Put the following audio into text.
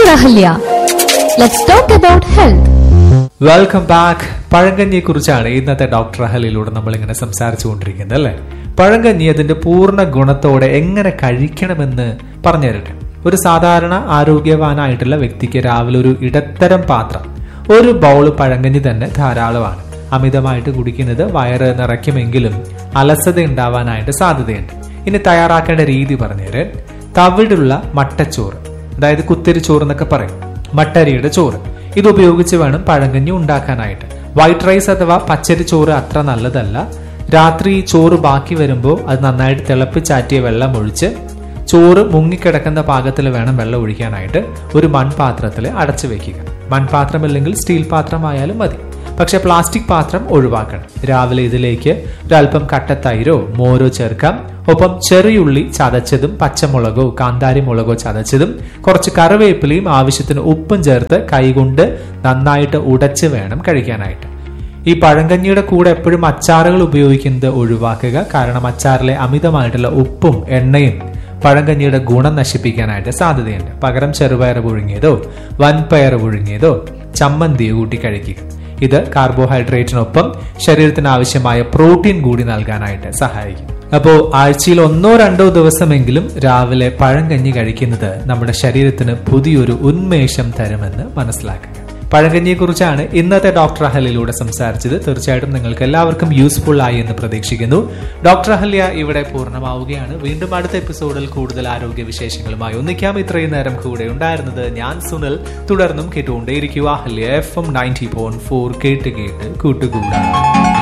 Dr. Ahalya. Let's talk about health. Welcome back പഴങ്കഞ്ഞിയെ കുറിച്ചാണ് ഇന്നത്തെ ഡോക്ടർ അഹലിലൂടെ നമ്മൾ ഇങ്ങനെ സംസാരിച്ചു കൊണ്ടിരിക്കുന്നത് അല്ലെ പഴങ്കഞ്ഞി അതിന്റെ പൂർണ്ണ ഗുണത്തോടെ എങ്ങനെ കഴിക്കണമെന്ന് പറഞ്ഞു തരട്ടെ ഒരു സാധാരണ ആരോഗ്യവാനായിട്ടുള്ള വ്യക്തിക്ക് രാവിലെ ഒരു ഇടത്തരം പാത്രം ഒരു ബൗൾ പഴങ്കഞ്ഞി തന്നെ ധാരാളമാണ് അമിതമായിട്ട് കുടിക്കുന്നത് വയറ് നിറയ്ക്കുമെങ്കിലും അലസത ഉണ്ടാവാനായിട്ട് സാധ്യതയുണ്ട് ഇനി തയ്യാറാക്കേണ്ട രീതി പറഞ്ഞുതരാൻ തവിടുള്ള മട്ടച്ചോറ് അതായത് കുത്തിരി ചോറ് എന്നൊക്കെ പറയും മട്ടരിയുടെ ചോറ് ഇത് ഉപയോഗിച്ച് വേണം പഴങ്കഞ്ഞി ഉണ്ടാക്കാനായിട്ട് വൈറ്റ് റൈസ് അഥവാ പച്ചരി ചോറ് അത്ര നല്ലതല്ല രാത്രി ചോറ് ബാക്കി വരുമ്പോൾ അത് നന്നായിട്ട് തിളപ്പിച്ചാറ്റിയ വെള്ളം ഒഴിച്ച് ചോറ് മുങ്ങിക്കിടക്കുന്ന പാകത്തിൽ വേണം വെള്ളം ഒഴിക്കാനായിട്ട് ഒരു മൺപാത്രത്തിൽ അടച്ചു വെക്കുക മൺപാത്രമില്ലെങ്കിൽ സ്റ്റീൽ പാത്രമായാലും മതി പക്ഷെ പ്ലാസ്റ്റിക് പാത്രം ഒഴിവാക്കണം രാവിലെ ഇതിലേക്ക് ഒരല്പം കട്ടത്തൈരോ മോരോ ചേർക്കാം ഒപ്പം ചെറിയുള്ളി ചതച്ചതും പച്ചമുളകോ കാന്താരി മുളകോ ചതച്ചതും കുറച്ച് കറിവേപ്പിലയും ആവശ്യത്തിന് ഉപ്പും ചേർത്ത് കൈകൊണ്ട് നന്നായിട്ട് ഉടച്ച് വേണം കഴിക്കാനായിട്ട് ഈ പഴങ്കഞ്ഞിയുടെ കൂടെ എപ്പോഴും അച്ചാറുകൾ ഉപയോഗിക്കുന്നത് ഒഴിവാക്കുക കാരണം അച്ചാറിലെ അമിതമായിട്ടുള്ള ഉപ്പും എണ്ണയും പഴങ്കഞ്ഞിയുടെ ഗുണം നശിപ്പിക്കാനായിട്ട് സാധ്യതയുണ്ട് പകരം ചെറുപയർ പുഴുങ്ങിയതോ വൻപയർ പുഴുങ്ങിയതോ ചമ്മന്തിയോ കൂട്ടി കഴിക്കുക ഇത് കാർബോഹൈഡ്രേറ്റിനൊപ്പം ശരീരത്തിന് ആവശ്യമായ പ്രോട്ടീൻ കൂടി നൽകാനായിട്ട് സഹായിക്കും അപ്പോൾ ആഴ്ചയിൽ ഒന്നോ രണ്ടോ ദിവസമെങ്കിലും രാവിലെ പഴങ്കഞ്ഞി കഴിക്കുന്നത് നമ്മുടെ ശരീരത്തിന് പുതിയൊരു ഉന്മേഷം തരുമെന്ന് മനസ്സിലാക്കുക പഴങ്കഞ്ഞിയെ കുറിച്ചാണ് ഇന്നത്തെ ഡോക്ടർ അഹലിലൂടെ സംസാരിച്ചത് തീർച്ചയായിട്ടും നിങ്ങൾക്ക് എല്ലാവർക്കും യൂസ്ഫുൾ ആയി എന്ന് പ്രതീക്ഷിക്കുന്നു ഡോക്ടർ അഹല്യ ഇവിടെ പൂർണ്ണമാവുകയാണ് വീണ്ടും അടുത്ത എപ്പിസോഡിൽ കൂടുതൽ ആരോഗ്യ വിശേഷങ്ങളുമായി ഒന്നിക്കാം ഇത്രയും നേരം കൂടെ ഉണ്ടായിരുന്നത് ഞാൻ സുനിൽ തുടർന്നും കേട്ടുകൊണ്ടേയിരിക്കുക Ahalya F M ninety point four കേട്ട് കേട്ട് കൂട്ടുകൂടാണ്